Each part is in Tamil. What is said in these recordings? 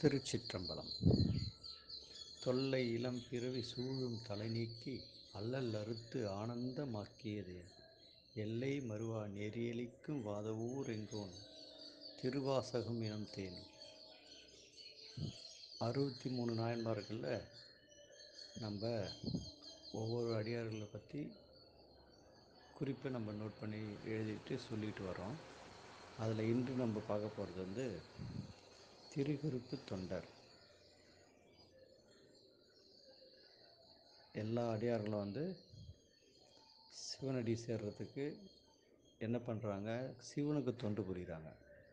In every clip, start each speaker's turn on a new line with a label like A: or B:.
A: திருச்சிற்றம்பலம் தொல்லை இளம் பிறவி சூழும் தலை நீக்கி அல்லல் அறுத்து ஆனந்தமாக்கியதே எல்லை மறுவா நெறியளிக்கும் வாதவூர் எங்கோன் திருவாசகம் எனும் தேன் அறுபத்தி மூணு நாயன்மார்களில் நம்ம ஒவ்வொரு அடியார்களை பற்றி குறிப்பை நம்ம நோட் பண்ணி எழுதிட்டு சொல்லிட்டு வரோம் அதில் இன்று நம்ம பார்க்க போகிறது வந்து திருக்குறிப்பு தொண்டர் எல்லா அடியார்களும் வந்து சிவனடி சேர்றதுக்கு என்ன பண்ணுறாங்க சிவனுக்கு தொண்டு புரிகிறாங்க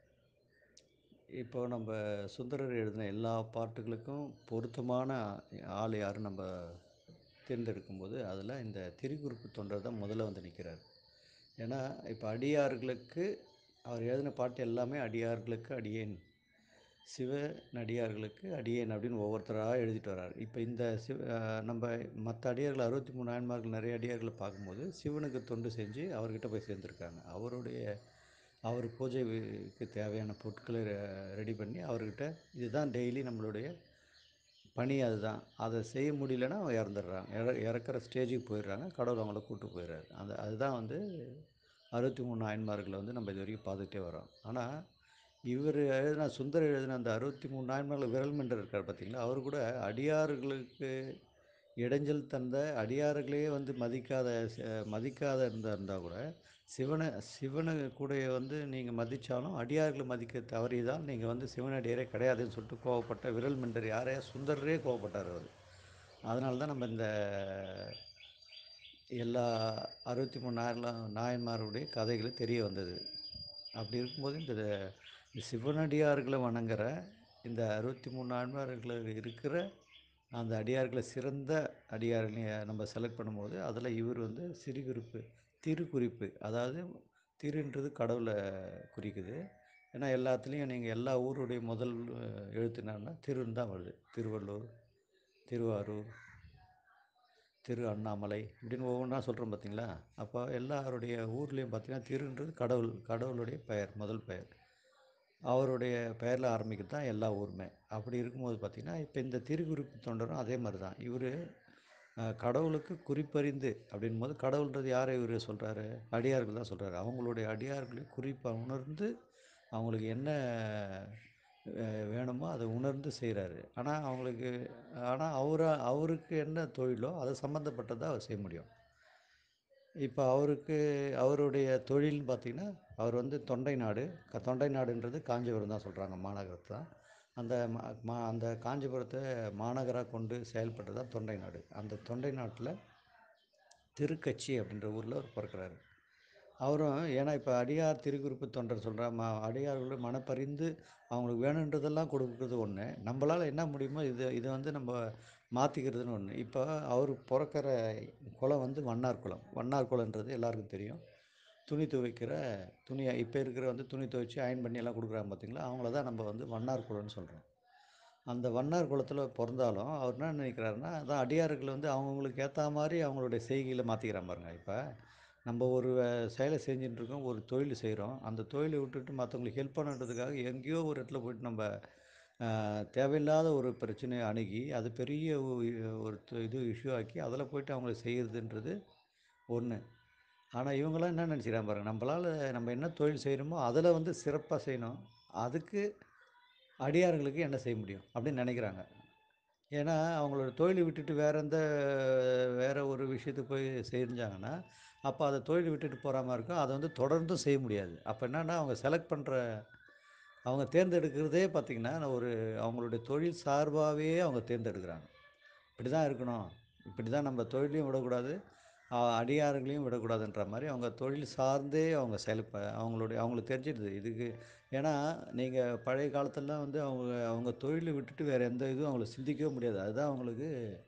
A: இப்போ நம்ம சுந்தரர் எழுதின எல்லா பாட்டுகளுக்கும் பொருத்தமான ஆள் யாரும் நம்ம தேர்ந்தெடுக்கும்போது அதில் இந்த திருக்குறிப்பு தொண்டர் தான் முதல்ல வந்து நிற்கிறார் ஏன்னா இப்போ அடியார்களுக்கு அவர் எழுதின பாட்டு எல்லாமே அடியார்களுக்கு அடியேன் சிவ நடிகார்களுக்கு அடியேன் அப்படின்னு ஒவ்வொருத்தராக எழுதிட்டு வர்றார் இப்போ இந்த சிவ நம்ம மற்ற அடியார்கள் அறுபத்தி மூணு ஆன்மார்கள் நிறைய அடியார்களை பார்க்கும்போது சிவனுக்கு தொண்டு செஞ்சு அவர்கிட்ட போய் சேர்ந்துருக்காங்க அவருடைய அவர் பூஜைக்கு தேவையான பொருட்களை ரெடி பண்ணி அவர்கிட்ட இதுதான் டெய்லி நம்மளுடைய பணி அதுதான் அதை செய்ய முடியலன்னா அவங்க இறந்துடுறாங்க இற இறக்குற ஸ்டேஜுக்கு போயிடுறாங்க கடவுள் அவங்கள கூப்பிட்டு போயிடுறாரு அந்த அதுதான் வந்து அறுபத்தி மூணு நாயன்மார்களை வந்து நம்ம இது வரைக்கும் பார்த்துட்டே வரோம் ஆனால் இவர் எழுதின சுந்தர் எழுதின அந்த அறுபத்தி மூணு நாயன்மார்கள் விரல் மண்டர் இருக்கார் பார்த்தீங்களா அவர் கூட அடியார்களுக்கு இடைஞ்சல் தந்த அடியார்களே வந்து மதிக்காத மதிக்காத இருந்தா இருந்தால் கூட சிவனை சிவனை கூட வந்து நீங்கள் மதித்தாலும் அடியார்களை மதிக்க தவறிதான் நீங்கள் வந்து சிவனடியாரே கிடையாதுன்னு சொல்லிட்டு கோவப்பட்ட விரல் மண்டர் யாரே சுந்தரரே கோவப்பட்டார் அவர் அதனால தான் நம்ம இந்த எல்லா அறுபத்தி மூணு நாயன்லாம் நாயன்மாருடைய கதைகள் தெரிய வந்தது அப்படி இருக்கும்போது இந்த சிவனடியார்களை வணங்குற இந்த அறுபத்தி மூணு நாயன்மார்கள் இருக்கிற அந்த அடியார்களை சிறந்த அடியார்களை நம்ம செலக்ட் பண்ணும்போது அதில் இவர் வந்து சிறு குறிப்பு திருக்குறிப்பு அதாவது திருன்றது கடவுளை குறிக்குது ஏன்னா எல்லாத்துலேயும் நீங்கள் எல்லா ஊருடைய முதல் எழுத்து என்னன்னா திருன்னு தான் வருது திருவள்ளூர் திருவாரூர் திரு அண்ணாமலை இப்படின்னு ஒவ்வொன்றா சொல்கிறோம் பார்த்தீங்களா அப்போ எல்லாருடைய ஊர்லேயும் பார்த்தீங்கன்னா திருன்றது கடவுள் கடவுளுடைய பெயர் முதல் பெயர் அவருடைய பெயரில் ஆரம்பிக்கிறது தான் எல்லா ஊருமே அப்படி இருக்கும்போது பார்த்திங்கன்னா இப்போ இந்த திருக்குறிப்பு தொண்டரும் அதே மாதிரி தான் இவர் கடவுளுக்கு குறிப்பறிந்து அப்படின் போது கடவுள்ன்றது யாரை இவர் சொல்கிறாரு அடியார்கள் தான் சொல்கிறாரு அவங்களுடைய அடியார்களை குறிப்பை உணர்ந்து அவங்களுக்கு என்ன வேணுமோ அதை உணர்ந்து செய்கிறாரு ஆனால் அவங்களுக்கு ஆனால் அவரை அவருக்கு என்ன தொழிலோ அது சம்மந்தப்பட்டதை அவர் செய்ய முடியும் இப்போ அவருக்கு அவருடைய தொழில்னு பார்த்திங்கன்னா அவர் வந்து தொண்டை நாடு தொண்டை நாடுன்றது காஞ்சிபுரம் தான் சொல்கிறாங்க மாநகரத்தை தான் அந்த மா அந்த காஞ்சிபுரத்தை மாநகராக கொண்டு செயல்பட்டு தான் தொண்டை நாடு அந்த தொண்டை நாட்டில் திருக்கட்சி அப்படின்ற ஊரில் அவர் பிறக்கிறாரு அவரும் ஏன்னா இப்போ அடியார் திருக்குறிப்பு தொண்டர் சொல்கிற ம அடியார்களோட மனப்பறிந்து அவங்களுக்கு வேணுன்றதெல்லாம் கொடுக்குறது ஒன்று நம்மளால் என்ன முடியுமோ இது இதை வந்து நம்ம மாற்றிக்கிறதுன்னு ஒன்று இப்போ அவர் பிறக்கிற குலம் வந்து வண்ணார் குலம் வண்ணார் குலன்றது எல்லாருக்கும் தெரியும் துணி துவைக்கிற துணியை இப்போ இருக்கிற வந்து துணி துவைச்சி அயன் பண்ணி எல்லாம் கொடுக்குறாங்க பார்த்தீங்களா அவங்கள தான் நம்ம வந்து வண்ணார் குலம்னு சொல்கிறோம் அந்த வண்ணார் குலத்தில் பிறந்தாலும் அவர் என்ன நினைக்கிறாருன்னா அதான் அடியார்கள் வந்து அவங்கவுங்களுக்கு ஏற்ற மாதிரி அவங்களுடைய செய்கையில் மாற்றிக்கிறான் பாருங்க இப்போ நம்ம ஒரு செயலை செஞ்சுட்டுருக்கோம் ஒரு தொழில் செய்கிறோம் அந்த தொழிலை விட்டுட்டு மற்றவங்களுக்கு ஹெல்ப் பண்ணுறதுக்காக எங்கேயோ ஒரு இடத்துல போயிட்டு நம்ம தேவையில்லாத ஒரு பிரச்சனையை அணுகி அது பெரிய ஒரு இது இஷ்யூ ஆக்கி அதில் போயிட்டு அவங்கள செய்கிறதுன்றது ஒன்று ஆனால் இவங்களாம் என்ன நினச்சிக்கிறாங்க பாருங்கள் நம்மளால் நம்ம என்ன தொழில் செய்கிறோமோ அதில் வந்து சிறப்பாக செய்யணும் அதுக்கு அடியார்களுக்கு என்ன செய்ய முடியும் அப்படின்னு நினைக்கிறாங்க ஏன்னா அவங்களோட தொழிலை விட்டுட்டு வேறு எந்த வேறு ஒரு விஷயத்துக்கு போய் செஞ்சாங்கன்னா அப்போ அதை தொழில் விட்டுட்டு போகிற மாதிரி இருக்கும் அதை வந்து தொடர்ந்தும் செய்ய முடியாது அப்போ என்னென்னா அவங்க செலக்ட் பண்ணுற அவங்க தேர்ந்தெடுக்கிறதே பார்த்திங்கன்னா ஒரு அவங்களுடைய தொழில் சார்பாகவே அவங்க தேர்ந்தெடுக்கிறாங்க இப்படி தான் இருக்கணும் இப்படி தான் நம்ம தொழிலையும் விடக்கூடாது அடியார்களையும் விடக்கூடாதுன்ற மாதிரி அவங்க தொழில் சார்ந்தே அவங்க செயல் அவங்களுடைய அவங்களுக்கு தெரிஞ்சிடுது இதுக்கு ஏன்னா நீங்கள் பழைய காலத்துலலாம் வந்து அவங்க அவங்க தொழிலை விட்டுட்டு வேறு எந்த இதுவும் அவங்கள சிந்திக்கவே முடியாது அதுதான் அவங்களுக்கு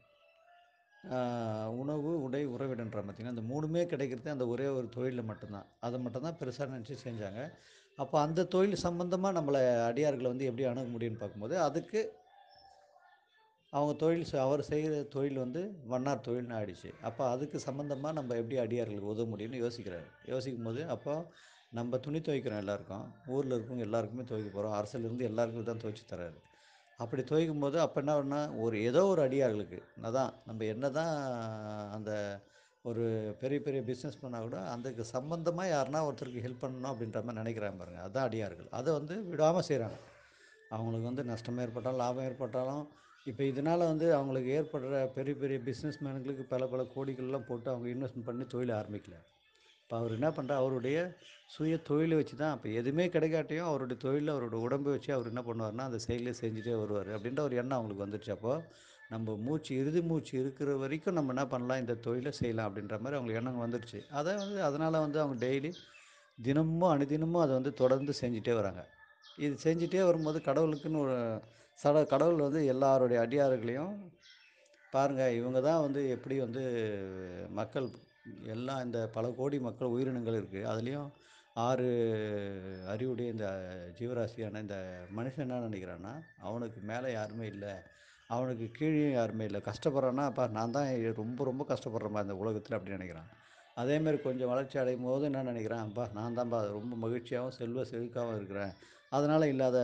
A: உணவு உடை உறவிடன்ற பார்த்திங்கன்னா அந்த மூணுமே கிடைக்கிறது அந்த ஒரே ஒரு தொழிலில் மட்டும்தான் அதை மட்டும்தான் பெருசாக நினச்சி செஞ்சாங்க அப்போ அந்த தொழில் சம்மந்தமாக நம்மளை அடியார்களை வந்து எப்படி அணுக முடியும்னு பார்க்கும்போது அதுக்கு அவங்க தொழில் அவர் செய்கிற தொழில் வந்து வண்ணார் தொழில்னு ஆயிடுச்சு அப்போ அதுக்கு சம்மந்தமாக நம்ம எப்படி அடியார்களுக்கு உதவ முடியும்னு யோசிக்கிறாரு யோசிக்கும் போது அப்போ நம்ம துணி துவைக்கிறோம் எல்லாருக்கும் ஊரில் இருக்கவங்க எல்லாருக்குமே துவைக்க போகிறோம் அரசுலேருந்து எல்லாருக்கும் தான் துவைச்சி தராரு அப்படி துவைக்கும் போது அப்போ என்ன பண்ணா ஒரு ஏதோ ஒரு அடியார்களுக்கு அதான் நம்ம என்ன தான் அந்த ஒரு பெரிய பெரிய பிஸ்னஸ் பண்ணால் கூட அதுக்கு சம்மந்தமாக யாருனா ஒருத்தருக்கு ஹெல்ப் பண்ணணும் அப்படின்ற மாதிரி நினைக்கிறாங்க பாருங்கள் அதுதான் அடியார்கள் அதை வந்து விடாமல் செய்கிறாங்க அவங்களுக்கு வந்து நஷ்டம் ஏற்பட்டாலும் லாபம் ஏற்பட்டாலும் இப்போ இதனால் வந்து அவங்களுக்கு ஏற்படுற பெரிய பெரிய பிஸ்னஸ் மேனுங்களுக்கு பல பல கோடிகள்லாம் போட்டு அவங்க இன்வெஸ்ட்மெண்ட் பண்ணி தொழில் ஆரம்பிக்கல இப்போ அவர் என்ன பண்ணுறா அவருடைய சுய தொழிலை வச்சு தான் இப்போ எதுவுமே கிடைக்காட்டியும் அவருடைய தொழிலில் அவரோட உடம்பை வச்சு அவர் என்ன பண்ணுவார்னா அந்த செயலே செஞ்சுட்டே வருவார் அப்படின்ற ஒரு எண்ணம் அவங்களுக்கு வந்துருச்சு அப்போது நம்ம மூச்சு இறுதி மூச்சு இருக்கிற வரைக்கும் நம்ம என்ன பண்ணலாம் இந்த தொழிலை செய்யலாம் அப்படின்ற மாதிரி அவங்களுக்கு எண்ணம் வந்துருச்சு அதை வந்து அதனால் வந்து அவங்க டெய்லி தினமும் அனுதினமும் அதை வந்து தொடர்ந்து செஞ்சுட்டே வராங்க இது செஞ்சுட்டே வரும்போது கடவுளுக்குன்னு ஒரு சட கடவுள் வந்து எல்லாருடைய அடியார்களையும் பாருங்கள் இவங்க தான் வந்து எப்படி வந்து மக்கள் எல்லாம் இந்த பல கோடி மக்கள் உயிரினங்கள் இருக்குது அதுலேயும் ஆறு அறிவுடைய இந்த ஜீவராசியான இந்த மனுஷன் என்ன நினைக்கிறான்னா அவனுக்கு மேலே யாருமே இல்லை அவனுக்கு கீழேயும் யாருமே இல்லை கஷ்டப்படுறான்னா அப்பா நான் தான் ரொம்ப ரொம்ப கஷ்டப்படுறேன்ப்பா இந்த உலகத்தில் அப்படி நினைக்கிறான் அதேமாரி கொஞ்சம் வளர்ச்சி அடையும் போது என்ன நினைக்கிறான் அப்பா நான் தான்ப்பா ரொம்ப மகிழ்ச்சியாகவும் செல்வ செழிக்காகவும் இருக்கிறேன் அதனால் இல்லாத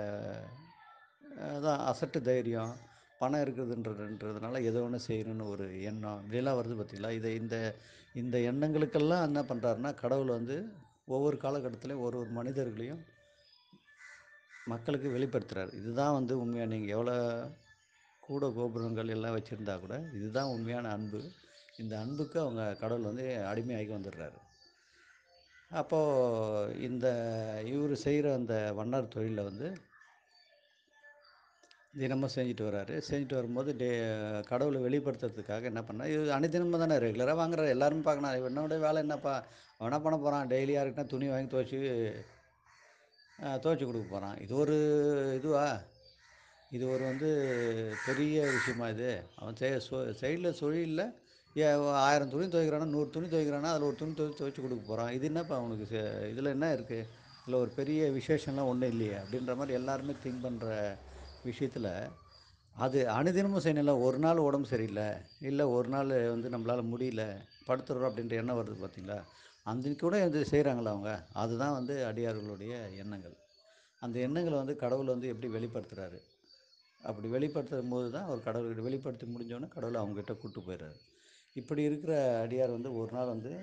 A: அதான் அசட்டு தைரியம் பணம் இருக்குதுன்றதுன்றதுனால எதோ ஒன்று செய்யணும்னு ஒரு எண்ணம் இப்படியெல்லாம் வருது பார்த்தீங்களா இதை இந்த இந்த எண்ணங்களுக்கெல்லாம் என்ன பண்ணுறாருன்னா கடவுள் வந்து ஒவ்வொரு காலகட்டத்திலையும் ஒரு ஒரு மனிதர்களையும் மக்களுக்கு வெளிப்படுத்துகிறார் இதுதான் வந்து உண்மையாக நீங்கள் எவ்வளோ கூட கோபுரங்கள் எல்லாம் வச்சுருந்தா கூட இதுதான் உண்மையான அன்பு இந்த அன்புக்கு அவங்க கடவுள் வந்து அடிமையாகி வந்துடுறாரு அப்போது இந்த இவர் செய்கிற அந்த வண்ணார் தொழிலில் வந்து தினமும் செஞ்சுட்டு வராரு செஞ்சுட்டு வரும்போது டே கடவுளை வெளிப்படுத்துறதுக்காக என்ன பண்ணால் இது அனைத்தினமும் தானே ரெகுலராக வாங்குற எல்லாருமே பார்க்கணும் இவன் என்னோட வேலை என்னப்பா அவன் என்ன பண்ண போகிறான் டெய்லி யாருக்குன்னா துணி வாங்கி துவைச்சி துவைச்சி கொடுக்க போகிறான் இது ஒரு இதுவா இது ஒரு வந்து பெரிய விஷயமா இது அவன் செய் சொ சைடில் தொழிலில் ஏ ஆயிரம் துணி துவைக்கிறானா நூறு துணி துவைக்கிறானா அதில் ஒரு துணி துவைச்சி துவைச்சி கொடுக்க போகிறான் இது என்னப்பா அவனுக்கு செ இதில் என்ன இருக்குது இதில் ஒரு பெரிய விசேஷம்லாம் ஒன்றும் இல்லையே அப்படின்ற மாதிரி எல்லாருமே திங்க் பண்ணுற விஷயத்தில் அது அனுதினமும் செய்யணும்ல ஒரு நாள் உடம்பு சரியில்லை இல்லை ஒரு நாள் வந்து நம்மளால் முடியல படுத்துடுறோம் அப்படின்ற எண்ணம் வருது பார்த்தீங்களா அந்த கூட இது செய்கிறாங்களா அவங்க அதுதான் வந்து அடியார்களுடைய எண்ணங்கள் அந்த எண்ணங்களை வந்து கடவுள் வந்து எப்படி வெளிப்படுத்துகிறாரு அப்படி வெளிப்படுத்தும் போது தான் அவர் கடவுள்கிட்ட வெளிப்படுத்தி முடிஞ்சோடனே கடவுள் அவங்ககிட்ட கூட்டு போயிடுறாரு இப்படி இருக்கிற அடியார் வந்து ஒரு நாள் வந்து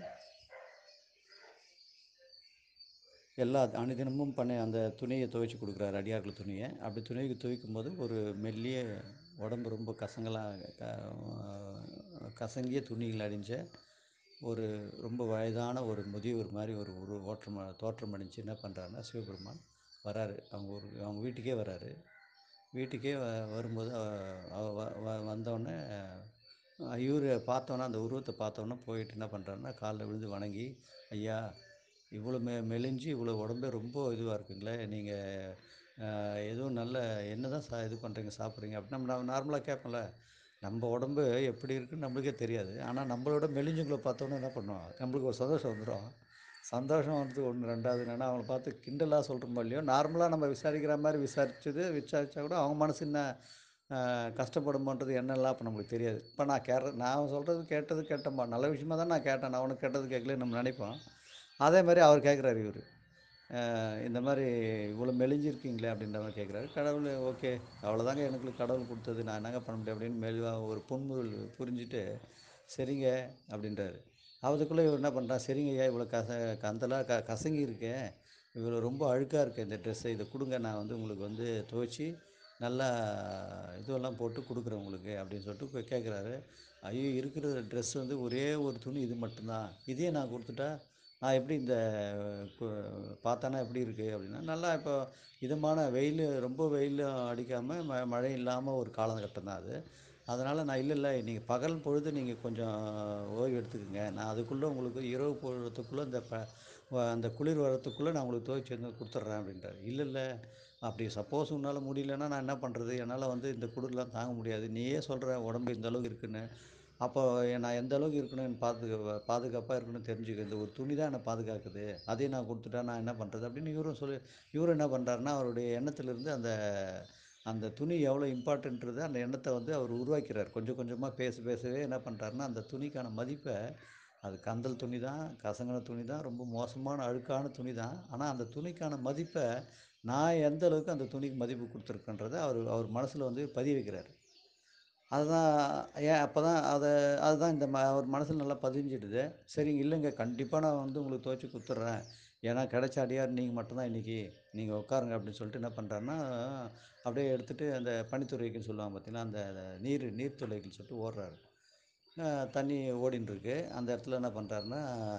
A: எல்லா அனுதினமும் பண்ணி அந்த துணியை துவைச்சி கொடுக்குறாரு அடியார்கள் துணியை அப்படி துணியை துவைக்கும் போது ஒரு மெல்லிய உடம்பு ரொம்ப கசங்கலாக க கசங்கிய துணிகள் அணிஞ்ச ஒரு ரொம்ப வயதான ஒரு முதியவர் மாதிரி ஒரு ஒரு ஓற்றம் தோற்றம் அணிஞ்சு என்ன பண்ணுறாருன்னா சிவபெருமான் வராரு அவங்க ஒரு அவங்க வீட்டுக்கே வராரு வீட்டுக்கே வ வரும்போது அவ வ வ வந்தோடனே இவர் பார்த்தோன்னே அந்த உருவத்தை பார்த்தோன்னே போயிட்டு என்ன பண்ணுறாருன்னா காலில் விழுந்து வணங்கி ஐயா இவ்வளோ மெ மெலிஞ்சு இவ்வளோ உடம்பே ரொம்ப இதுவாக இருக்குங்களே நீங்கள் எதுவும் நல்ல என்ன தான் சா இது பண்ணுறீங்க சாப்பிட்றீங்க அப்படின்னு நம்ம நான் நார்மலாக கேட்போம்ல நம்ம உடம்பு எப்படி இருக்குன்னு நம்மளுக்கே தெரியாது ஆனால் நம்மளோட மெலிஞ்சவங்கள பார்த்தோன்னே என்ன பண்ணுவோம் நம்மளுக்கு ஒரு சந்தோஷம் வந்துடும் சந்தோஷம் வந்து ஒன்று ரெண்டாவது என்னென்னா அவங்கள பார்த்து கிண்டலாக சொல்கிறோமோ இல்லையோ நார்மலாக நம்ம விசாரிக்கிற மாதிரி விசாரிச்சது விசாரித்தா கூட அவங்க மனசு என்ன கஷ்டப்படுமோன்றது என்னெல்லாம் அப்போ நம்மளுக்கு தெரியாது இப்போ நான் கேட்ற நான் சொல்கிறது கேட்டது கேட்டேன்ப்பா நல்ல விஷயமா தான் நான் கேட்டேன் நான் ஒன்றும் கெட்டது கேட்கல நம்ம நினைப்போம் அதே மாதிரி அவர் கேட்குறாரு இவர் இந்த மாதிரி இவ்வளோ மெலிஞ்சிருக்கீங்களே அப்படின்ற மாதிரி கேட்குறாரு கடவுள் ஓகே அவ்வளோதாங்க எனக்கு கடவுள் கொடுத்தது நான் என்னங்க பண்ண முடியும் அப்படின்னு மெதுவாக ஒரு புன்முறுவல் புரிஞ்சுட்டு சரிங்க அப்படின்றாரு அதுக்குள்ளே இவர் என்ன பண்ணுறார் சரிங்க ஐயா இவ்வளோ கச கந்தலாக க கசங்கி இருக்கே இவ்வளோ ரொம்ப அழுக்காக இருக்குது இந்த ட்ரெஸ்ஸை இதை கொடுங்க நான் வந்து உங்களுக்கு வந்து துவைச்சி நல்லா இதுவெல்லாம் போட்டு கொடுக்குறேன் உங்களுக்கு அப்படின்னு சொல்லிட்டு போய் கேட்குறாரு ஐயோ இருக்கிற ட்ரெஸ் வந்து ஒரே ஒரு துணி இது மட்டும்தான் இதையே நான் கொடுத்துட்டா நான் எப்படி இந்த கு பார்த்தானா எப்படி இருக்குது அப்படின்னா நல்லா இப்போ இதமான வெயில் ரொம்ப வெயில் அடிக்காமல் ம மழை இல்லாமல் ஒரு காலகட்டம் தான் அது அதனால் நான் இல்லை இல்லை நீங்கள் பகல் பொழுது நீங்கள் கொஞ்சம் ஓய்வு எடுத்துக்கங்க நான் அதுக்குள்ளே உங்களுக்கு இரவு பொழுதுக்குள்ளே இந்த ப அந்த குளிர் வரத்துக்குள்ளே நான் உங்களுக்கு துவைச்சி வந்து கொடுத்துட்றேன் அப்படின்றாரு இல்லை இல்லை அப்படி சப்போஸ் உன்னால் முடியலன்னா நான் என்ன பண்ணுறது என்னால் வந்து இந்த குளிர்லாம் தாங்க முடியாது நீயே சொல்கிற உடம்பு இந்த அளவுக்கு இருக்குன்னு அப்போ நான் எந்த அளவுக்கு இருக்கணும் பாதுகா பாதுகாப்பாக இருக்கணும்னு தெரிஞ்சுக்க இந்த ஒரு துணி தான் என்னை பாதுகாக்குது அதையும் நான் கொடுத்துட்டா நான் என்ன பண்ணுறது அப்படின்னு இவரும் சொல்லி இவரும் என்ன பண்ணுறாருன்னா அவருடைய எண்ணத்திலிருந்து அந்த அந்த துணி எவ்வளோ இம்பார்ட்டன்றது அந்த எண்ணத்தை வந்து அவர் உருவாக்கிறார் கொஞ்சம் கொஞ்சமாக பேச பேசவே என்ன பண்ணுறாருன்னா அந்த துணிக்கான மதிப்பை அது கந்தல் துணி தான் கசங்கின துணி தான் ரொம்ப மோசமான அழுக்கான துணி தான் ஆனால் அந்த துணிக்கான மதிப்பை நான் எந்த அளவுக்கு அந்த துணிக்கு மதிப்பு கொடுத்துருக்கேன்றத அவர் அவர் மனசில் வந்து பதிய வைக்கிறார் அதுதான் ஏன் அப்போ தான் அதை அதுதான் இந்த ம அவர் மனசில் நல்லா பதிஞ்சிடுது சரி இல்லைங்க கண்டிப்பாக நான் வந்து உங்களுக்கு துவைச்சி கொடுத்துட்றேன் ஏன்னா கிடைச்ச அடியார் நீங்கள் மட்டும்தான் இன்றைக்கி நீங்கள் உட்காருங்க அப்படின்னு சொல்லிட்டு என்ன பண்ணுறாருன்னா அப்படியே எடுத்துகிட்டு அந்த பனித்துறைக்குன்னு சொல்லுவாங்க பார்த்தீங்களா அந்த நீர் நீர்த்துளைக்குன்னு சொல்லிட்டு ஓடுறாரு அஹ் தண்ணி ஓடின்னு இருக்கு அந்த இடத்துல என்ன பண்ணுறாருன்னா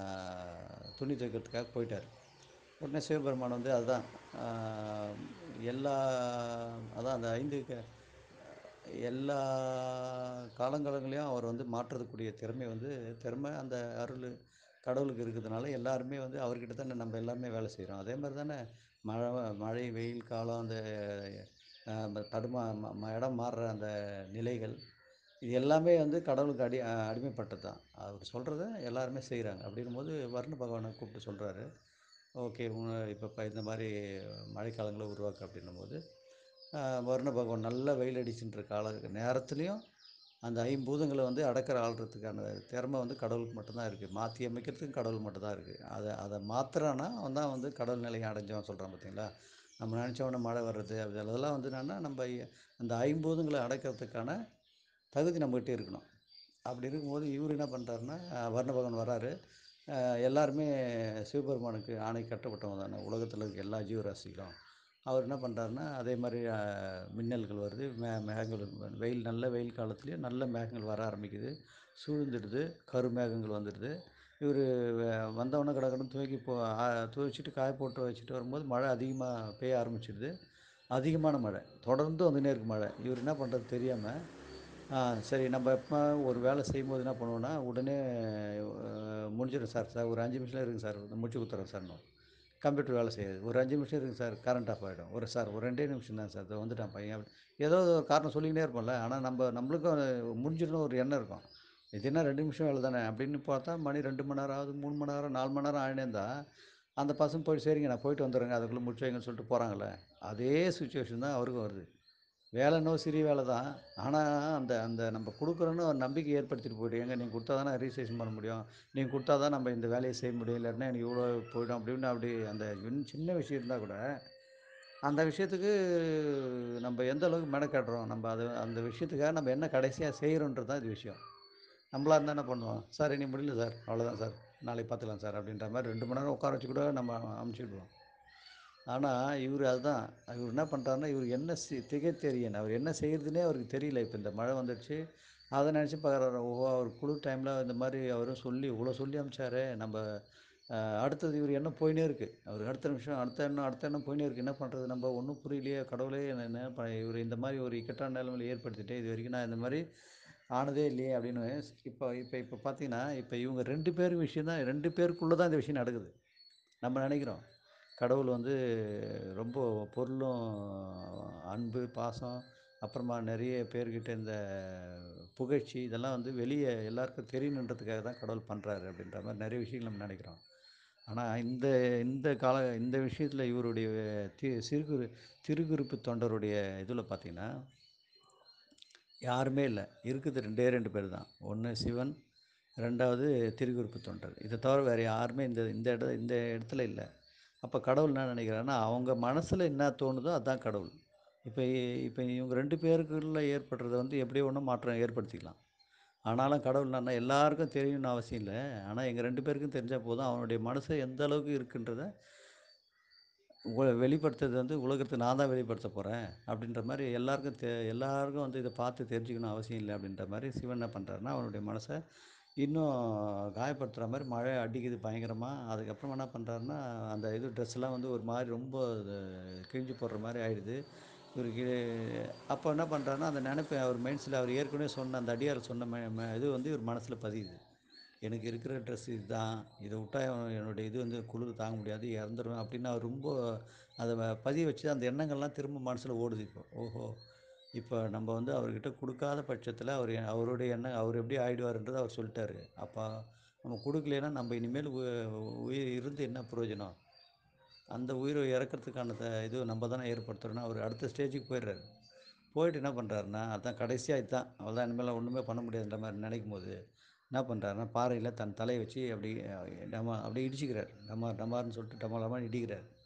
A: துணி துவைக்கிறதுக்காக போயிட்டார் உடனே சிவபெருமான் வந்து அதுதான் ஆஹ் எல்லா அதான் அந்த ஐந்து க- எல்லா காலங்காலங்களையும் அவர் வந்து மாற்றுறதுக்கூடிய திறமை வந்து திறமை அந்த அருள் கடவுளுக்கு இருக்கிறதுனால எல்லாருமே வந்து அவர்கிட்ட தானே நம்ம எல்லாருமே வேலை செய்கிறோம் அதே மாதிரி தானே மழை மழை வெயில் காலம் அந்த அஹ், ம- தடுமா ம- ம- இடம் மாறுற அந்த நிலைகள் இது எல்லாமே வந்து கடவுளுக்கு அடி அஹ், அடிமைப்பட்டது தான் அவர் சொல்கிறத எல்லாருமே செய்கிறாங்க அப்படிங்கும்போது வர்ண பகவானை கூப்பிட்டு சொல்கிறாரு ஓகே இப்போ இப்போ இந்த மாதிரி மழைக்காலங்களை உருவாக்கு அப்படின்னும் போது ஆஹ், வருண பகவான் நல்ல வெயில் அடிச்சுன்ற கால நேரத்துலையும் அந்த ஐம்பூதங்களை வந்து அடக்கிற ஆள்றதுக்கான திறமை வந்து கடவுளுக்கு மட்டும்தான் இருக்குது மாற்றி அமைக்கிறதுக்கு கடவுள் மட்டும்தான் இருக்குது அதை அதை மாத்துறான்னா அவன் தான் வந்து கடவுள் நிலையை அடைஞ்சவன் சொல்கிறான் பார்த்தீங்களா நம்ம நினச்சவொடனே மழை வர்றது அது அதெல்லாம் வந்து என்னன்னா நம்ம அந்த ஐம்பூதங்களை அடக்கிறதுக்கான தகுதி நம்மகிட்ட இருக்கணும் அப்படி இருக்கும்போது இவர் என்ன பண்ணுறாருன்னா வர்ண பகவான் வராரு அஹ் எல்லாருமே சிவபெருமானுக்கு ஆணை கட்டப்பட்டவங்க தானே உலகத்தில் இருக்க எல்லா ஜீவராசிகளும் அவர் என்ன பண்ணுறாருன்னா அதே மாதிரி அஹ், மின்னல்கள் வருது மே மேகங்கள் வெயில் நல்ல வெயில் காலத்துலேயே நல்ல மேகங்கள் வர ஆரம்பிக்குது சூழ்ந்துடுது கருமேகங்கள் வந்துடுது இவர் வந்தவொடனே கடை கடன் துவைக்கி போ ஆ- துவைச்சிட்டு காய போட்டு வச்சுட்டு வரும்போது மழை அதிகமாக பெய்ய ஆரம்பிச்சிடுது அதிகமான மழை தொடர்ந்து வந்துனே இருக்கு மழை இவர் என்ன பண்ணுறது தெரியாமல் ஆ சரி நம்ம எப்போ ஒரு வேலை செய்யும்போது என்ன பண்ணுவோன்னா உடனே அஹ், முடிஞ்சிடும் சார் சார் ஒரு அஞ்சு நிமிஷம் இருக்குது சார் முடிச்சு கொடுத்துறேன் சார்னு கம்ப்யூட்டர் வேலை செய்யாது ஒரு அஞ்சு நிமிஷம் இருக்குது சார் கரண்ட் ஆஃப் ஆகிடும் ஒரு சார் ஒரு ரெண்டே நிமிஷம் தான் சார் இதோ வந்துட்டான் பையன் அப்படி ஏதோ ஒரு காரணம் சொல்லிக்கினே இருப்போம்ல ஆனால் நம்ம நம்மளுக்கும் அது முடிஞ்சிடணும் ஒரு எண்ணம் இருக்கும் இது என்ன ரெண்டு நிமிஷம் வேலை தானே அப்படின்னு பார்த்தா மணி ரெண்டு மணி நேரம் ஆகுது மூணு மணி நேரம் நாலு மணி நேரம் ஆகினே இருந்தால் அந்த பசங்க போய் சரிங்க நான் போயிட்டு வந்துடுறேங்க அதுக்குள்ளே முடிச்சு வைங்கன்னு சொல்லிட்டு போகிறாங்களே அதே சுச்சுவேஷன் தான் அவருக்கும் வருது வேலை என்னவோ சிறிய வேலை தான் ஆனால் அந்த அந்த நம்ம கொடுக்குறோன்னு ஒரு நம்பிக்கை ஏற்படுத்திட்டு போய்ட்டு ஏங்க நீங்கள் கொடுத்தா தானே ரிஜிஸ்ட்ரேஷன் பண்ண முடியும் நீங்கள் கொடுத்தா தான் நம்ம இந்த வேலையை செய்ய முடியும் இல்லைன்னா எனக்கு இவ்வளோ போயிடும் அப்படின்னு அப்படி அந்த இன்னும் சின்ன விஷயம் இருந்தால் கூட அந்த விஷயத்துக்கு நம்ம எந்த அளவுக்கு மெனக்கட்டுறோம் நம்ம அது அந்த விஷயத்துக்காக நம்ம என்ன கடைசியாக செய்கிறோன்றது தான் இது விஷயம் நம்மளா இருந்தால் என்ன பண்ணுவோம் சார் இனி முடியல சார் அவ்வளோதான் சார் நாளைக்கு பார்த்துக்கலாம் சார் அப்படின்ற மாதிரி ரெண்டு மணி நேரம் உட்கார வச்சு கூட நம்ம அமுச்சிடுவோம் ஆனால் இவர் அதுதான் இவர் என்ன பண்ணுறாருன்னா இவர் என்ன சி திகைத்தெரியன் அவர் என்ன செய்கிறதுனே அவருக்கு தெரியல இப்போ இந்த மழை வந்துடுச்சு அதை நினச்சி பார்க்குறாரு ஓஹோ அவர் குளிர் டைமில் இந்த மாதிரி அவரும் சொல்லி இவ்வளோ சொல்லி அமிச்சாரே நம்ம அஹ், அடுத்தது இவர் என்ன போயினே இருக்குது அவர் அடுத்த நிமிஷம் அடுத்த எண்ணம் அடுத்த எண்ணம் போயினே இருக்குது என்ன பண்ணுறது நம்ம ஒன்றும் புரியலையே கடவுளே என்ன என்ன ப- இவர் இந்த மாதிரி ஒரு இக்கட்டான நிலைமையில் ஏற்படுத்திட்டு இது வரைக்கும் நான் இந்த மாதிரி ஆனதே இல்லையே அப்படின்னு இப்போ இப்போ இப்போ பார்த்தீங்கன்னா இப்போ இவங்க ரெண்டு பேர் விஷயம் தான் ரெண்டு பேருக்குள்ளே தான் இந்த விஷயம் நடக்குது நம்ம நினைக்கிறோம் கடவுள் வந்து ரொம்ப பொருளும் அன்பு பாசம் அப்புறமா நிறைய பேர்கிட்ட இந்த புகழ்ச்சி இதெல்லாம் வந்து வெளியே எல்லாருக்கும் தெரியணுன்றதுக்காக தான் கடவுள் பண்ணுறாரு அப்படின்ற மாதிரி நிறைய விஷயங்கள் நம்ம நினைக்கிறோம் ஆனால் இந்த இந்த கால இந்த விஷயத்தில் இவருடைய தி சிறுகுறு திருக்குறிப்பு தொண்டருடைய இதில் பார்த்தீங்கன்னா யாருமே இல்லை இருக்குது ரெண்டே ரெண்டு பேர் தான் ஒன்று சிவன் ரெண்டாவது திருக்குறிப்பு தொண்டர் இதை தவிர வேறு யாருமே இந்த இந்த இட இந்த இடத்துல இல்லை அப்போ கடவுள் என்ன நினைக்கிறாருன்னா அவங்க மனசில் என்ன தோணுதோ அதுதான் கடவுள் இப்போ இப்போ இவங்க ரெண்டு பேருக்குள்ள ஏற்படுறத வந்து எப்படியோ ஒன்றும் மாற்றம் ஏற்படுத்திக்கலாம் ஆனாலும் கடவுள் என்னன்னா எல்லாருக்கும் தெரியணும்னு அவசியம் இல்லை ஆனால் எங்கள் ரெண்டு பேருக்கும் தெரிஞ்சால் போதும் அவனுடைய மனசு எந்த அளவுக்கு இருக்குன்றத உ- வெளிப்படுத்துறது வந்து உலகத்துக்கு நான் தான் வெளிப்படுத்த போகிறேன் அப்படின்ற மாதிரி எல்லாருக்கும் தெ எல்லாருக்கும் வந்து இதை பார்த்து தெரிஞ்சுக்கணும் அவசியம் இல்லை அப்படின்ற மாதிரி சிவன் என்ன பண்ணுறாருன்னா அவனுடைய மனசை இன்னும் காயப்படுத்துகிற மாதிரி மழை அடிக்குது பயங்கரமாக அதுக்கப்புறம் என்ன பண்ணுறாருன்னா அந்த இது ட்ரெஸ்லாம் வந்து ஒரு மாதிரி ரொம்ப இது கிழிஞ்சு போடுற மாதிரி ஆயிடுது இவருக்கு அப்போ என்ன பண்ணுறாருன்னா அந்த நினைப்பு அவர் மைண்ட்ஸில் அவர் ஏற்கனவே சொன்ன அந்த அடியார் சொன்ன ம ம- இது வந்து இவர் மனசில் பதியுது எனக்கு இருக்கிற ட்ரெஸ் இதுதான் இதை விட்டா என் என்னுடைய இது வந்து குளிர் தாங்க முடியாது இறந்துருவேன் அப்படின்னு அவர் ரொம்ப அதை வ- பதிய வச்சு அந்த எண்ணங்கள்லாம் திரும்ப மனசில் ஓடுது இப்போ ஓஹோ இப்போ நம்ம வந்து அவர்கிட்ட கொடுக்காத பட்சத்தில் அவர் எ- அவருடைய எண்ணம் அவர் எப்படி ஆயிடுவாருன்றதை அவர் சொல்லிட்டாரு அப்போ நம்ம கொடுக்கலைன்னா நம்ம இனிமேல் உ- உயிர் இருந்து என்ன பிரயோஜனம் அந்த உயிரை இறக்கிறதுக்கான த- இது நம்ம தானே ஏற்படுத்துறோம்னா அவர் அடுத்த ஸ்டேஜுக்கு போயிடுறாரு போயிட்டு என்ன பண்ணுறாருன்னா அதான் கடைசியாக இதுதான் அவ்வளோதான் இனிமேல் ஒன்றுமே பண்ண முடியாதுன்ற மாதிரி நினைக்கும் போது என்ன பண்ணுறாருன்னா பாறையில் தன் தலையை வச்சு அப்படி அஹ், டமா அப்படியே இடிச்சுக்கிறார் டமார் டமார்னு சொல்லிட்டு டமா டமான்னு இடிக்கிறார்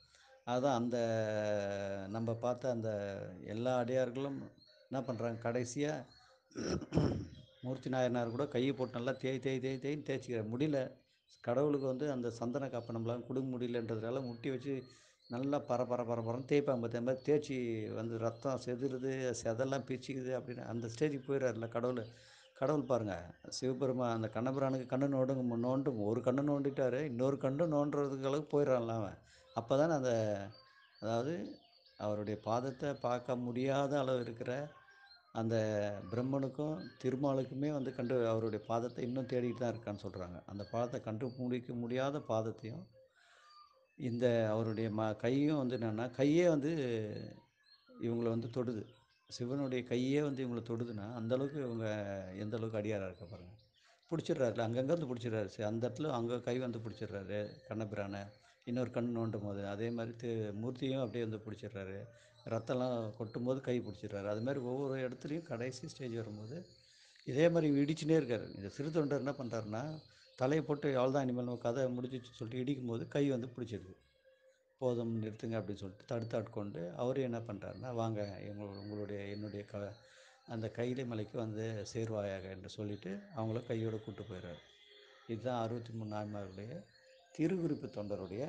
A: அதான் அந்த நம்ம பார்த்த அந்த எல்லா அடியார்களும் என்ன பண்ணுறாங்க கடைசியா மூர்த்தி நாயனார் கூட கையை போட்டு நல்லா தேய் தேய் தேய் தேய்ன்னு தேய்ச்சிக்கிறார் முடியல கடவுளுக்கு வந்து அந்த சந்தன காப்பை நம்மளால கொடுக்க முடியலன்றதுனால முட்டி வச்சு நல்லா பர பர பர பரன்னு தேய்ப்பாங்க பார்த்தியா அந்த மாதிரி தேய்ச்சி வந்து ரத்தம் செதறுது செதெல்லாம் பிச்சுக்குது அப்படின்னு அந்த ஸ்டேஜுக்கு போயிடுறாருல கடவுள் கடவுள் பாருங்கள் சிவபெருமான் அந்த கண்ணபிரானுக்கு கண்ணு நோண்டுங்க நோண்டும் ஒரு கண்ணு நோண்டிட்டாரு இன்னொரு கண்ணு நோண்டுறதுக்கு அளவுக்கு போயிடுறான்ல அவன் அப்போ தானே அந்த அதாவது அவருடைய பாதத்தை பார்க்க முடியாத அளவு இருக்கிற அந்த பிரம்மனுக்கும் திருமாலுக்குமே வந்து கண்டு அவருடைய பாதத்தை இன்னும் தேடிட்டு தான் இருக்கான்னு சொல்கிறாங்க அந்த பாதத்தை கண்டுபிடிக்க முடியாத பாதத்தையும் இந்த அவருடைய ம கையும் வந்து என்னென்னா கையே வந்து இவங்களை வந்து தொடுது சிவனுடைய கையே வந்து இவங்களை தொடுதுன்னா அந்தளவுக்கு இவங்க எந்த அளவுக்கு அடியாராக இருக்க பாருங்கள் பிடிச்சிடுறாருல அங்கங்கே வந்து பிடிச்சிடுறாரு சரி அந்த இடத்துல அங்கே கை வந்து பிடிச்சிடுறாரு கண்ணபிரானை இன்னொரு கண் நோண்டும் போது அதே மாதிரி தி மூர்த்தியும் அப்படியே வந்து பிடிச்சிடுறாரு ரத்தம்லாம் கொட்டும் போது கை பிடிச்சிடுறாரு அது மாதிரி ஒவ்வொரு இடத்துலையும் கடைசி ஸ்டேஜ் வரும்போது இதே மாதிரி இடிச்சுனே இருக்கார் இந்த சிறு தொண்டர் என்ன பண்ணுறாருன்னா தலையை போட்டு அவ்வளோதான் இனிமேல் நம்ம கதை முடிஞ்சிச்சு சொல்லிட்டு இடிக்கும் போது கை வந்து பிடிச்சிடுது போதும் நிறுத்துங்க அப்படின்னு சொல்லிட்டு தடுத்து ஆட்கொண்டு அவர் என்ன பண்ணுறாருன்னா வாங்க எங்களோட உங்களுடைய என்னுடைய க அந்த கைலை மலைக்கு வந்து சேர்வாயாக என்று சொல்லிட்டு அவங்கள கையோடு கூட்டு போயிடுறாரு இதுதான் அறுபத்தி மூணு நாயன்மார்களுடைய திருவிருப்பு தொண்டருடைய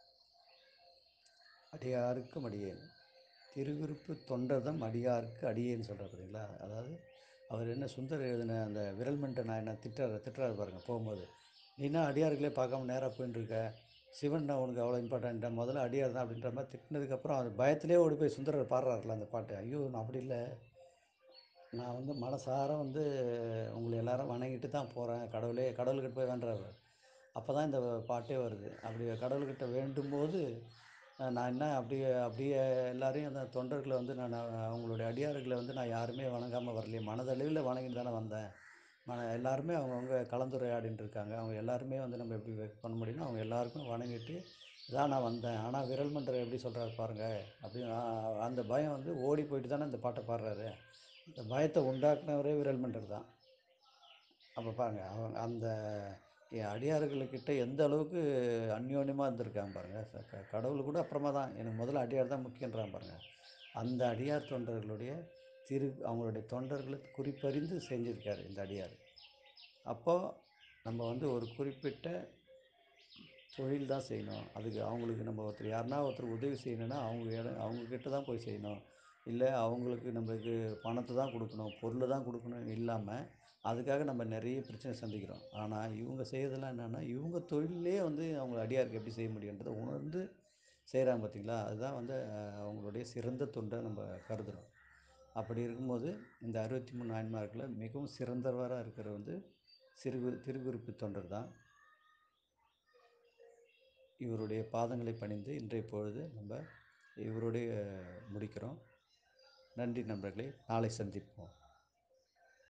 A: அடியாருக்கும் அடியேன் திருவிருப்பு தொண்டர்தம் அடியாருக்கு அடியேன்னு சொல்கிறார் பார்த்தீங்களா அதாவது அவர் என்ன சுந்தர் எழுதின அந்த விரல்மண்ட நாயனார் திட்டுறாரு திட்டுறாரு பாருங்கள் போகும்போது நீனா அடியார்களே பார்க்காம நேராக போயின்னு இருக்க சிவன் நான் உனக்கு அவ்வளோ இம்பார்ட்டன்ட்டா முதல்ல அடியார் தான் அப்படின்ற மாதிரி திட்டினதுக்கப்புறம் அது பயத்திலே ஓடி போய் சுந்தரர் பாடுறாருல அந்த பாட்டு ஐயோ நான் அப்படி இல்லை நான் வந்து மனசார வந்து உங்களை எல்லாரும் வணங்கிட்டு தான் போகிறேன் கடவுளே கடவுள்கிட்ட போய் வேண்டுறாரு அப்போ தான் இந்த பாட்டே வருது அப்படி கடவுள்கிட்ட வேண்டும்போது அஹ், நான் என்ன அப்படியே அப்படியே எல்லாரையும் அந்த தொண்டர்களை வந்து நான் அவங்களுடைய அடியார்களை வந்து நான் யாருமே வணங்காமல் வரலையே மனதளவில் வணங்கிட்டு தானே வந்தேன் மன எல்லாருமே அவங்கவுங்க கலந்துரையாடின்னு இருக்காங்க அவங்க எல்லாருமே வந்து நம்ம எப்படி வே- பண்ண முடியும்னா அவங்க எல்லாருக்கும் வணங்கிட்டு தான் நான் வந்தேன் ஆனால் விரல் மன்றர் எப்படி சொல்கிறாரு பாருங்க அப்படின்னு ஆ- அந்த பயம் வந்து ஓடி போயிட்டு தானே இந்த பாட்டை பாடுறாரு இந்த பயத்தை உண்டாக்குனவரே விரல் மன்றர் தான் அப்போ பாருங்க அவங்க அந்த என் அடியார்களுக்கிட்ட எந்த அளவுக்கு அந்யோன்யமாக இருந்திருக்காங்க பாருங்க ச- க- கடவுள் கூட அப்புறமா தான் எனக்கு முதல்ல அடியார் தான் முக்கியன்றான் பாருங்க அந்த அடியார் தொண்டர்களுடைய திரு அவங்களுடைய தொண்டர்களை குறிப்பறிந்து செஞ்சிருக்காரு இந்த அடியார் அப்போது நம்ம வந்து ஒரு குறிப்பிட்ட தொழில் தான் செய்யணும் அதுக்கு அவங்களுக்கு நம்ம ஒருத்தர் யாருன்னா ஒருத்தர் உதவி செய்யணும்னா அவங்க இடம் அவங்கக்கிட்ட தான் போய் செய்யணும் இல்லை அவங்களுக்கு நம்மளுக்கு பணத்தை தான் கொடுக்கணும் பொருளை தான் கொடுக்கணும் இல்லாமல் அதுக்காக நம்ம நிறைய பிரச்சனை சந்திக்கிறோம் ஆனால் இவங்க செய்கிறதெல்லாம் என்னென்னா இவங்க தொழிலே வந்து அவங்க அடியாருக்கு எப்படி செய்ய முடியுன்றதை உணர்ந்து செய்கிறாங்க பார்த்தீங்களா அதுதான் வந்து அஹ், அவங்களுடைய சிறந்த தொண்டை நம்ம கருதுகிறோம் அப்படி இருக்கும்போது இந்த அறுபத்தி மூணு நாயன்மார்களில் மிகவும் சிறந்தவராக இருக்கிற வந்து சிறு திருக்குறிப்பு தொண்டர் தான் இவருடைய பாதங்களை பணிந்து இன்றைய பொழுது நம்ம இவருடைய முடிக்கிறோம் நன்றி நண்பர்களே நாளை சந்திப்போம்